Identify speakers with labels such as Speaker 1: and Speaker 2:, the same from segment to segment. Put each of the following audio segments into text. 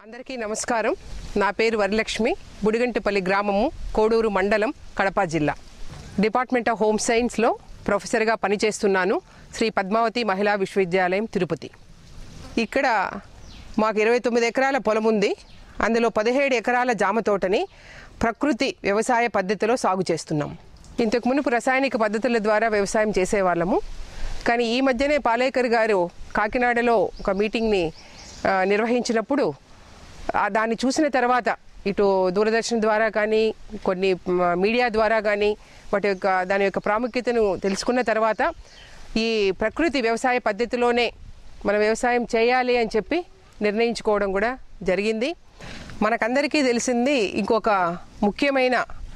Speaker 1: అందరికీ నమస్కారం నా పేరు వరలక్ష్మి బుడిగంటిపల్లి గ్రామము కోడూరు మండలం కడప జిల్లా డిపార్ట్మెంట్ ఆఫ్ హోమ్ సైన్స్లో ప్రొఫెసర్గా పనిచేస్తున్నాను శ్రీ పద్మావతి మహిళా విశ్వవిద్యాలయం తిరుపతి ఇక్కడ మాకు ఇరవై తొమ్మిది ఎకరాల పొలం ఉంది అందులో పదిహేడు ఎకరాల జామ తోటని ప్రకృతి వ్యవసాయ పద్ధతిలో సాగు చేస్తున్నాం ఇంతకు మునుపు రసాయనిక పద్ధతుల ద్వారా వ్యవసాయం చేసేవాళ్ళము కానీ ఈ మధ్యనే పాలేకర్ గారు కాకినాడలో ఒక మీటింగ్ని ఆ, నిర్వహించినప్పుడు ఆ దాన్ని చూసిన తర్వాత ఇటు దూరదర్శన్ ద్వారా కానీ కొన్ని మ, మీడియా ద్వారా కానీ వాటి యొక్క దాని యొక్క ప్రాముఖ్యతను తెలుసుకున్న తర్వాత ఈ ప్రకృతి వ్యవసాయ పద్ధతిలోనే మన వ్యవసాయం చేయాలి అని చెప్పి నిర్ణయించుకోవడం కూడా జరిగింది మనకందరికీ తెలిసింది ఇంకొక ముఖ్యమైన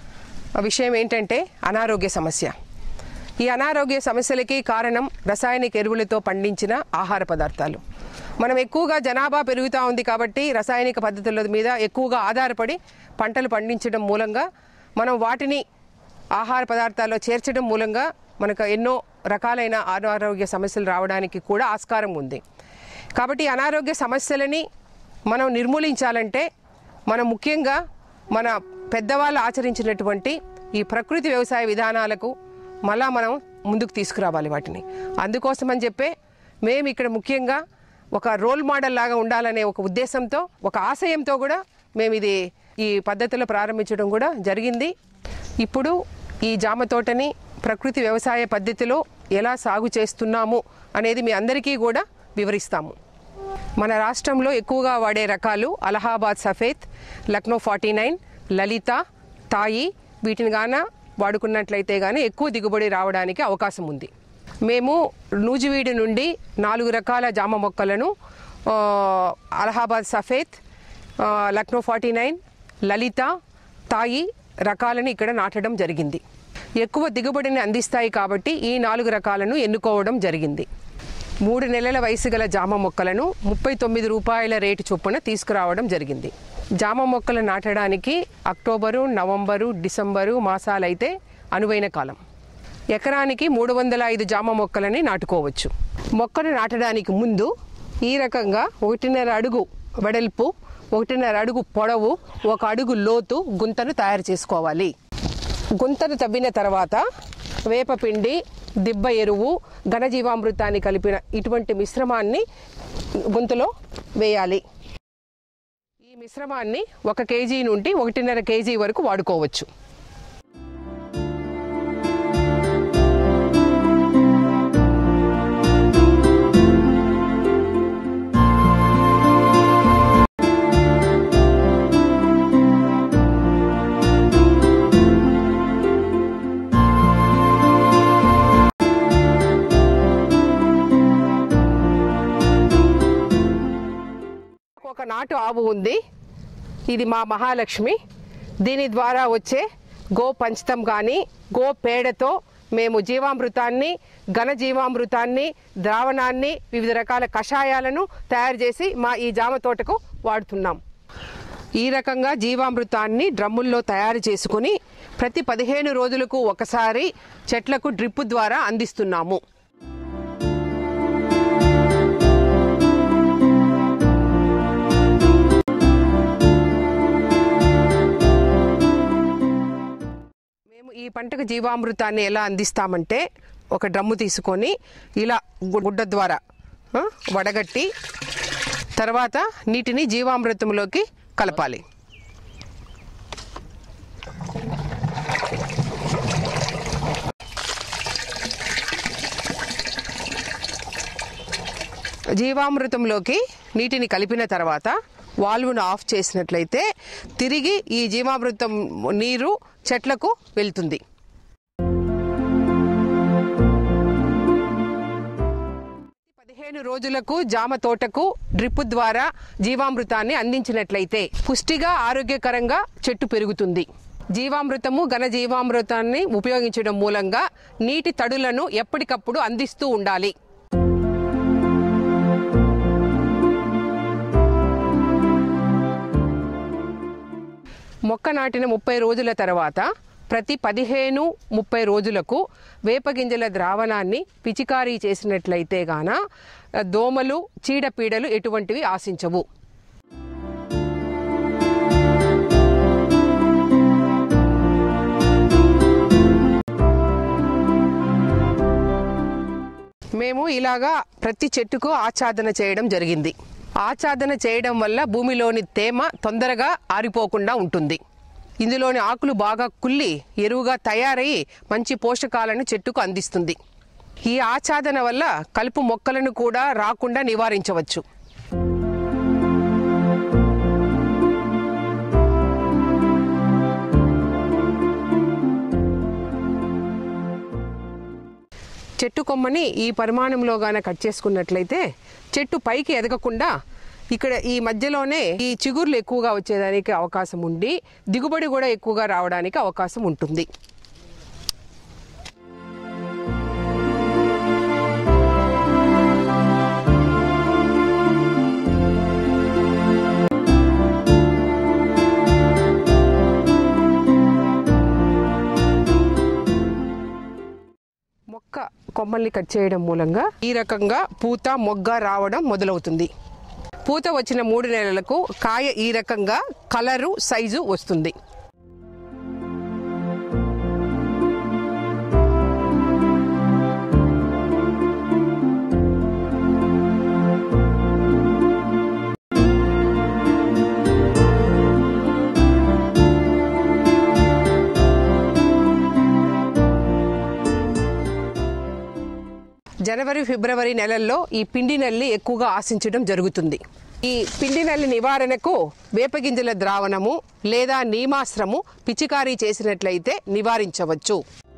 Speaker 1: విషయం ఏంటంటే అనారోగ్య సమస్య ఈ అనారోగ్య సమస్యలకి కారణం రసాయనిక ఎరువులతో పండించిన ఆహార పదార్థాలు మనం ఎక్కువగా జనాభా పెరుగుతూ ఉంది కాబట్టి రసాయనిక పద్ధతుల మీద ఎక్కువగా ఆధారపడి పంటలు పండించడం మూలంగా మనం వాటిని ఆహార పదార్థాల్లో చేర్చడం మూలంగా మనకు ఎన్నో రకాలైన అనారోగ్య సమస్యలు రావడానికి కూడా ఆస్కారం ఉంది కాబట్టి ఈ అనారోగ్య సమస్యలని మనం నిర్మూలించాలంటే మనం ముఖ్యంగా మన పెద్దవాళ్ళు ఆచరించినటువంటి ఈ ప్రకృతి వ్యవసాయ విధానాలకు మళ్ళా మనం ముందుకు తీసుకురావాలి వాటిని అందుకోసం అని చెప్పే మేము ఇక్కడ ముఖ్యంగా ఒక రోల్ మోడల్ లాగా ఉండాలనే ఒక ఉద్దేశంతో ఒక ఆశయంతో కూడా మేము ఇది ఈ పద్ధతిలో ప్రారంభించడం కూడా జరిగింది ఇప్పుడు ఈ జామ తోటని ప్రకృతి వ్యవసాయ పద్ధతిలో ఎలా సాగు చేస్తున్నాము అనేది మీ అందరికీ కూడా వివరిస్తాము మన రాష్ట్రంలో ఎక్కువగా వాడే రకాలు అలహాబాద్ సఫేద్ లక్నో ఫార్టీ నైన్ లలిత తాయి వీటిని గాన వాడుకున్నట్లయితే కానీ ఎక్కువ దిగుబడి రావడానికి అవకాశం ఉంది మేము నూజివీడు నుండి నాలుగు రకాల జామ మొక్కలను ఆ, అలహాబాద్ సఫేద్ ఆ, లక్నో ఫార్టీ నైన్ లలిత తాయి రకాలను ఇక్కడ నాటడం జరిగింది ఎక్కువ దిగుబడిని అందిస్తాయి కాబట్టి ఈ నాలుగు రకాలను ఎన్నుకోవడం జరిగింది మూడు నెలల వయసు గల జామ మొక్కలను ముప్పై తొమ్మిది రూపాయల రేటు చొప్పున తీసుకురావడం జరిగింది జామ మొక్కలు నాటడానికి అక్టోబరు నవంబరు డిసెంబరు మాసాలైతే అనువైన కాలం ఎకరానికి మూడు వందల ఐదు జామ మొక్కలని నాటుకోవచ్చు మొక్కను నాటడానికి ముందు ఈ రకంగా ఒకటిన్నర అడుగు వెడల్పు ఒకటిన్నర అడుగు పొడవు ఒక అడుగు లోతు గుంతను తయారు చేసుకోవాలి గుంతను తవ్విన తర్వాత వేపపిండి దిబ్బ ఎరువు ఘనజీవామృతాన్ని కలిపిన ఇటువంటి మిశ్రమాన్ని గుంతలో వేయాలి ఈ మిశ్రమాన్ని ఒక కేజీ నుండి ఒకటిన్నర కేజీ వరకు వాడుకోవచ్చు ఒక నాటు ఆవు ఉంది ఇది మా మహాలక్ష్మి దీని ద్వారా వచ్చే గో పంచతం కానీ గో పేడతో మేము జీవామృతాన్ని ఘన జీవామృతాన్ని ద్రావణాన్ని వివిధ రకాల కషాయాలను తయారు చేసి మా ఈ జామ తోటకు వాడుతున్నాం ఈ రకంగా జీవామృతాన్ని డ్రమ్ముల్లో తయారు చేసుకుని ప్రతి పదిహేను రోజులకు ఒకసారి చెట్లకు డ్రిప్ ద్వారా అందిస్తున్నాము మేము ఈ పంటకు జీవామృతాన్ని ఎలా అందిస్తామంటే ఒక డ్రమ్ము తీసుకొని ఇలా గు- గుడ్డ ద్వారా ఆ, వడగట్టి తర్వాత నీటిని జీవామృతంలోకి కలపాలి జీవామృతంలోకి నీటిని కలిపిన తర్వాత వాల్వ్ను ఆఫ్ చేసినట్లయితే తిరిగి ఈ జీవామృతం నీరు చెట్లకు వెళ్తుంది పదిహేను రోజులకు జామ తోటకు డ్రిప్ ద్వారా జీవామృతాన్ని అందించినట్లయితే పుష్టిగా ఆరోగ్యకరంగా చెట్టు పెరుగుతుంది జీవామృతము ఘన జీవామృతాన్ని ఉపయోగించడం మూలంగా నీటి తడులను ఎప్పటికప్పుడు అందిస్తూ ఉండాలి మొక్క నాటిన ముప్పై రోజుల తర్వాత ప్రతి పదిహేను ముప్పై రోజులకు వేపగింజల ద్రావణాన్ని పిచికారీ చేసినట్లయితే గాన దోమలు చీడపీడలు ఎటువంటివి ఆశించవు మేము ఇలాగా ప్రతి చెట్టుకు ఆచ్ఛాదన చేయడం జరిగింది ఆచ్ఛాదన చేయడం వల్ల భూమిలోని తేమ తొందరగా ఆరిపోకుండా ఉంటుంది ఇందులోని ఆకులు బాగా కుళ్ళి ఎరువుగా తయారై మంచి పోషకాలను చెట్టుకు అందిస్తుంది ఈ ఆచ్ఛాదన వల్ల కలుపు మొక్కలను కూడా రాకుండా నివారించవచ్చు చెట్టు కొమ్మని ఈ పరిమాణంలో గాన కట్ చేసుకున్నట్లయితే చెట్టు పైకి ఎదగకుండా ఇక్కడ ఈ మధ్యలోనే ఈ చిగుర్లు ఎక్కువగా వచ్చేదానికి అవకాశం ఉండి దిగుబడి కూడా ఎక్కువగా రావడానికి అవకాశం ఉంటుంది మొక్క కొమ్మల్ని కట్ చేయడం మూలంగా ఈ రకంగా పూత మొగ్గ రావడం మొదలవుతుంది పూత వచ్చిన మూడు నెలలకు కాయ ఈ రకంగా కలరు సైజు వస్తుంది జనవరి ఫిబ్రవరి నెలల్లో ఈ పిండి నల్లి ఎక్కువగా ఆశించడం జరుగుతుంది ఈ పిండి నల్లి నివారణకు వేపగింజల ద్రావణము లేదా నీమాశ్రము పిచికారీ చేసినట్లయితే నివారించవచ్చు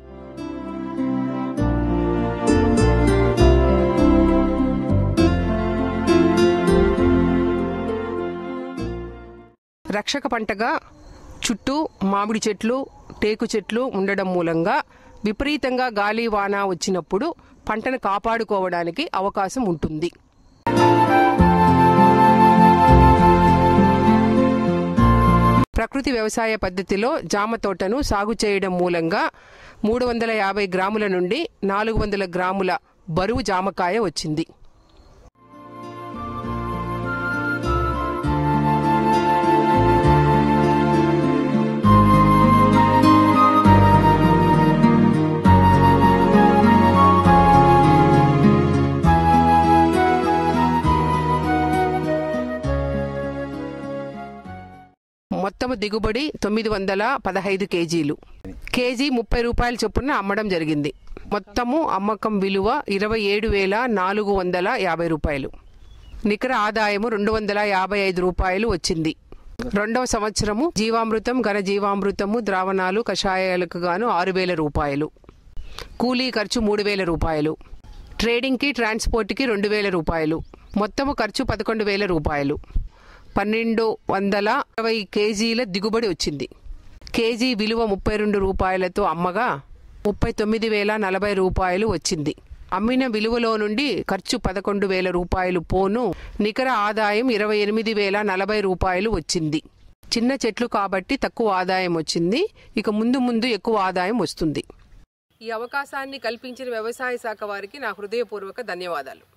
Speaker 1: రక్షక పంటగా చుట్టూ మామిడి చెట్లు టేకు చెట్లు ఉండడం మూలంగా విపరీతంగా గాలి వాన వచ్చినప్పుడు పంటను కాపాడుకోవడానికి అవకాశం ఉంటుంది ప్రకృతి వ్యవసాయ పద్ధతిలో జామ తోటను సాగు చేయడం మూలంగా మూడు వందల యాభై గ్రాముల నుండి నాలుగు వందల గ్రాముల బరువు జామకాయ వచ్చింది మొత్తము దిగుబడి తొమ్మిది వందల పదహైదు కేజీలు కేజీ ముప్పై రూపాయల చొప్పున అమ్మడం జరిగింది మొత్తము అమ్మకం విలువ ఇరవై ఏడు వేల నాలుగు వందల యాభై రూపాయలు నికర ఆదాయము రెండు వందల యాభై ఐదు రూపాయలు వచ్చింది రెండవ సంవత్సరము జీవామృతం ఘన జీవామృతము ద్రావణాలు కషాయాలకు గాను ఆరు వేల రూపాయలు కూలీ ఖర్చు మూడు వేల రూపాయలు ట్రేడింగ్కి ట్రాన్స్పోర్ట్కి రెండు వేల రూపాయలు మొత్తము ఖర్చు పదకొండు వేల రూపాయలు పన్నెండు వందల అరవై కేజీల దిగుబడి వచ్చింది కేజీ విలువ ముప్పై రెండు రూపాయలతో అమ్మగా ముప్పై తొమ్మిది వేల నలభై రూపాయలు వచ్చింది అమ్మిన విలువలో నుండి ఖర్చు పదకొండు వేల రూపాయలు పోను నికర ఆదాయం ఇరవై ఎనిమిది వేల నలభై రూపాయలు వచ్చింది చిన్న చెట్లు కాబట్టి తక్కువ ఆదాయం వచ్చింది ఇక ముందు ముందు ఎక్కువ ఆదాయం వస్తుంది ఈ అవకాశాన్ని కల్పించిన వ్యవసాయ శాఖ వారికి నా హృదయపూర్వక ధన్యవాదాలు